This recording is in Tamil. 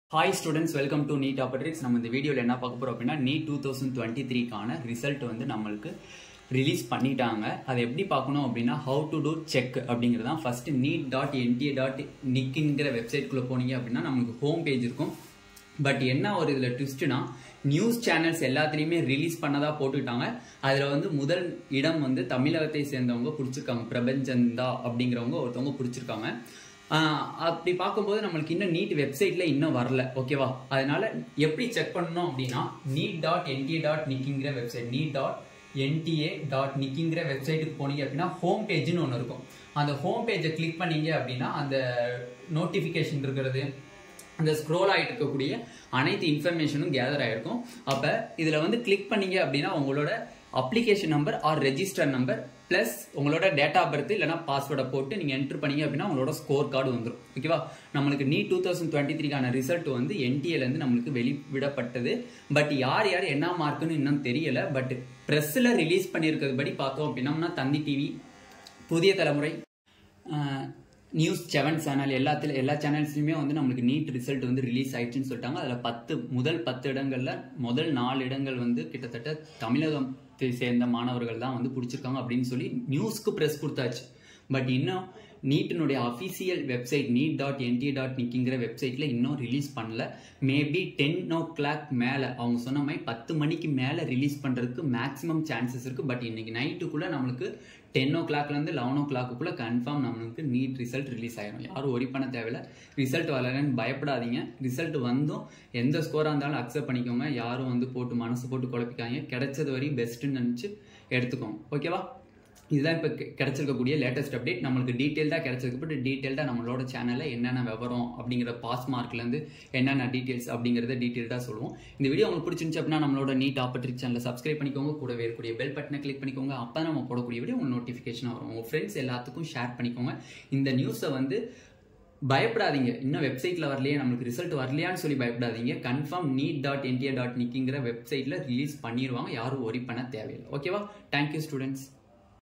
hi students welcome to NEET ஆப்பர்ட்ரிக்ஸ் நம்ம இந்த வீடியோவில் என்ன பார்க்க போகிறோம் அப்படின்னா நீட் டூ தௌசண்ட் டுவெண்ட்டி த்ரீக்கான ரிசல்ட் வந்து நம்மளுக்கு ரிலீஸ் பண்ணிட்டாங்க அதை எப்படி பார்க்கணும் அப்படின்னா ஹவு டு டூ செக் அப்படிங்கிறது தான் first NEET dot NTA dot நிக்கிங்கிற வெப்சைட்குள்ளே போனீங்க அப்படின்னா நம்மளுக்கு ஹோம் பேஜ் இருக்கும் பட் என்ன ஒரு இதில் ட்விஸ்ட்னா நியூஸ் சேனல்ஸ் எல்லாத்துலேயுமே ரிலீஸ் பண்ணதா போட்டுக்கிட்டாங்க அதில் வந்து முதல் இடம் வந்து தமிழகத்தை சேர்ந்தவங்க பிடிச்சிருக்காங்க பிரபஞ்சந்தா அப்படிங்கிறவங்க ஒருத்தவங்க பிடிச்சிருக்காங்க ஆஹ் அப்படி பார்க்கும்போது நம்மளுக்கு இன்னும் நீட் வெப்சைட்ல இன்னும் வரல ஓகேவா அதனால எப்படி செக் பண்ணணும் அப்படின்னா நீட் டாட் என்டிஏ டாட் நிக்கிங்கிற website NEET dot NTA dot நிக்கிங்கிற வெப்சைட்டுக்கு போனீங்க அப்படின்னா ஹோம் பேஜ்னு ஒன்று இருக்கும் அந்த ஹோம் பேஜை கிளிக் பண்ணீங்க அப்படின்னா அந்த நோட்டிஃபிகேஷன் இருக்கிறது அந்த ஸ்க்ரோல் ஆகிட்டு இருக்கக்கூடிய அனைத்து இன்ஃபர்மேஷனும் கேதர் ஆகிருக்கும் அப்போ இதில் வந்து கிளிக் பண்ணீங்க அப்படின்னா உங்களோட application number or register number plus உங்களோட டேட் ஆஃப் பர்த் இல்லைனா பாஸ்வேர்டை போட்டு நீங்கள் என்ட்ரு பண்ணீங்க அப்படின்னா உங்களோட ஸ்கோர் கார்டு வந்துடும் ஓகேவா நம்மளுக்கு நீ டூ தௌசண்ட் டுவெண்ட்டி த்ரீக்கான ரிசல்ட் வந்து என்டிஏலேருந்து நம்மளுக்கு வெளிவிடப்பட்டது பட் யார் யார் என்ன மார்க்குன்னு இன்னும் தெரியல பட் ப்ரெஸ்ஸில் ரிலீஸ் பண்ணியிருக்கிறது படி பார்த்தோம் அப்படின்னம்னா தந்தி டிவி புதிய தலைமுறை நியூஸ் செவன் சேனல் எல்லாத்துல எல்லா சேனல்ஸ்லையுமே வந்து நம்மளுக்கு நீட் ரிசல்ட் வந்து ரிலீஸ் ஆயிடுச்சுன்னு சொல்லிட்டாங்க அதில் பத்து முதல் பத்து இடங்கள்ல முதல் நாலு இடங்கள் வந்து கிட்டத்தட்ட தமிழகத்தை சேர்ந்த மாணவர்கள் தான் வந்து பிடிச்சிருக்காங்க அப்படின்னு சொல்லி நியூஸ்க்கு ப்ரெஸ் கொடுத்தாச்சு பட் இன்னும் நீட்டினுடைய official website NEET dot NTA dot நிக்கிங்கிற வெப்சைட்டில் இன்னும் ரிலீஸ் பண்ணல மேபி டென் ஓ கிளாக் மேலே அவங்க சொன்ன மாதிரி பத்து மணிக்கு மேலே ரிலீஸ் பண்ணுறதுக்கு மேக்ஸிமம் சான்சஸ் இருக்குது பட் இன்னைக்கு நைட்டுக்குள்ளே நம்மளுக்கு டென் ஓ கிளாக்லேருந்து லெவன் ஓ கிளாக்குள்ளே கன்ஃபார்ம் நம்மளுக்கு நீட் ரிசல்ட் ரிலீஸ் ஆயிரும் யாரும் ஒரி பண்ண தேவையில்ல ரிசல்ட் வரலன்னு பயப்படாதீங்க ரிசல்ட் வந்தும் எந்த ஸ்கோராக இருந்தாலும் அக்செப்ட் பண்ணிக்கோங்க யாரும் வந்து போட்டு மனசு போட்டு குழப்பிக்காங்க கிடைச்சது வரையும் பெஸ்ட்டுன்னு நினச்சி எடுத்துக்கோங்க ஓகேவா இதுதான் இப்போ கிடைச்சிருக்கக்கூடிய லேட்டஸ்ட் அப்டேட் நம்மளுக்கு டீட்டெயில்டாக கிடைச்சிருக்கு பட் டீட்டெயில்டாக நம்மளோட சேனலில் என்னென்ன விவரம் அப்படிங்கிற பாஸ் மார்க்லேருந்து என்னென்ன டீட்டெயில்ஸ் அப்படிங்கிறத டீட்டெயில்டாக சொல்லுவோம் இந்த வீடியோ உங்களுக்கு பிடிச்சிருந்துச்சு அப்படின்னா நம்மளோட நீட் ஆப்பர்ட்ரிக் சேனலை சப்ஸ்கிரைப் பண்ணிக்கோங்க கூடவே இருக்கக்கூடிய பெல் பட்டனை கிளிக் பண்ணிக்கோங்க அப்போ நம்ம போடக்கூடிய வீடியோ உங்களுக்கு நோட்டிஃபிகேஷன் வரும் உங்கள் ஃப்ரெண்ட்ஸ் எல்லாத்துக்கும் ஷேர் பண்ணிக்கோங்க இந்த நியூஸை வந்து பயப்படாதீங்க இன்னும் வெப்சைட்டில் வரலையே நம்மளுக்கு ரிசல்ட் வரலையான்னு சொல்லி பயப்படாதீங்க confirm NEET dot NTA dot நிக்கிங்கிற வெப்சைட்டில் ரிலீஸ் பண்ணிடுவாங்க யாரும் ஒரி பண்ண தேவையில்லை ஓகேவா தேங்க்யூ ஸ்டூடெண்ட்ஸ்